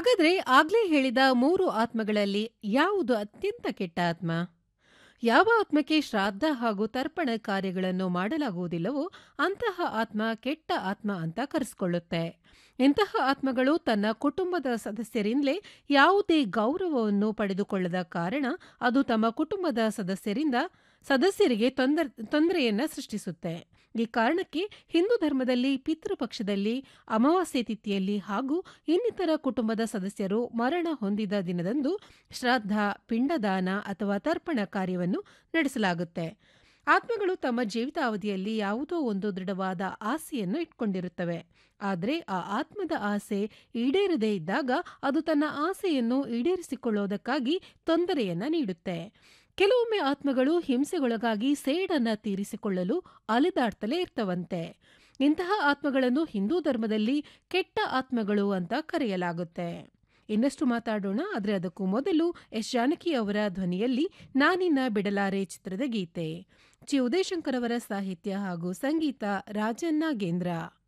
ಹಾಗಾದ್ರೆ ಆಗ್ಲೇ ಹೇಳಿದ ಮೂರು ಆತ್ಮಗಳಲ್ಲಿ ಯಾವುದು ಅತ್ಯಂತ ಕೆಟ್ಟ ಆತ್ಮ ಯಾವ ಆತ್ಮಕ್ಕೆ ಶ್ರಾದ್ದ ಹಾಗೂ ತರ್ಪಣ ಕಾರ್ಯಗಳನ್ನು ಮಾಡಲಾಗುವುದಿಲ್ಲವೋ ಅಂತಹ ಆತ್ಮ ಕೆಟ್ಟ ಆತ್ಮ ಅಂತ ಕರೆಸಿಕೊಳ್ಳುತ್ತೆ ಇಂತಹ ಆತ್ಮಗಳು ತನ್ನ ಕುಟುಂಬದ ಸದಸ್ಯರಿಂದಲೇ ಯಾವುದೇ ಗೌರವವನ್ನು ಪಡೆದುಕೊಳ್ಳದ ಕಾರಣ ಅದು ತಮ್ಮ ಕುಟುಂಬದ ಸದಸ್ಯರಿಂದ ಸದಸ್ಯರಿಗೆ ತೊಂದರೆ ತೊಂದರೆಯನ್ನ ಸೃಷ್ಟಿಸುತ್ತೆ ಈ ಕಾರಣಕ್ಕೆ ಹಿಂದೂ ಧರ್ಮದಲ್ಲಿ ಪಿತೃಪಕ್ಷದಲ್ಲಿ ಅಮಾವಾಸ್ಯೆ ತಿಥಿಯಲ್ಲಿ ಹಾಗೂ ಇನ್ನಿತರ ಕುಟುಂಬದ ಸದಸ್ಯರು ಮರಣ ಹೊಂದಿದ ದಿನದಂದು ಶ್ರಾದ್ದ ಪಿಂಡದಾನ ಅಥವಾ ತರ್ಪಣ ಕಾರ್ಯವನ್ನು ನಡೆಸಲಾಗುತ್ತೆ ಆತ್ಮಗಳು ತಮ್ಮ ಜೀವಿತಾವಧಿಯಲ್ಲಿ ಯಾವುದೋ ಒಂದು ದೃಢವಾದ ಆಸೆಯನ್ನು ಇಟ್ಕೊಂಡಿರುತ್ತವೆ ಆದರೆ ಆ ಆತ್ಮದ ಆಸೆ ಈಡೇರದೇ ಇದ್ದಾಗ ಅದು ತನ್ನ ಆಸೆಯನ್ನು ಈಡೇರಿಸಿಕೊಳ್ಳೋದಕ್ಕಾಗಿ ತೊಂದರೆಯನ್ನ ನೀಡುತ್ತೆ ಕೆಲವೊಮ್ಮೆ ಆತ್ಮಗಳು ಹಿಂಸೆಗೊಳಗಾಗಿ ಸೇಡನ್ನ ತೀರಿಸಿಕೊಳ್ಳಲು ಅಲೆದಾಡ್ತಲೇ ಇರ್ತವಂತೆ ಇಂತಹ ಆತ್ಮಗಳನ್ನು ಹಿಂದೂ ಧರ್ಮದಲ್ಲಿ ಕೆಟ್ಟ ಆತ್ಮಗಳು ಅಂತ ಕರೆಯಲಾಗುತ್ತೆ ಇನ್ನಷ್ಟು ಮಾತಾಡೋಣ ಆದರೆ ಅದಕ್ಕೂ ಮೊದಲು ಎಸ್ ಜಾನಕಿ ಅವರ ಧ್ವನಿಯಲ್ಲಿ ನಾನಿನ್ನ ಬಿಡಲಾರೆ ಚಿತ್ರದ ಗೀತೆ ಚಿ ಉದಯಶಂಕರ್ ಅವರ ಸಾಹಿತ್ಯ ಹಾಗೂ ಸಂಗೀತ ರಾಜನ್ನ ಗೇಂದ್ರ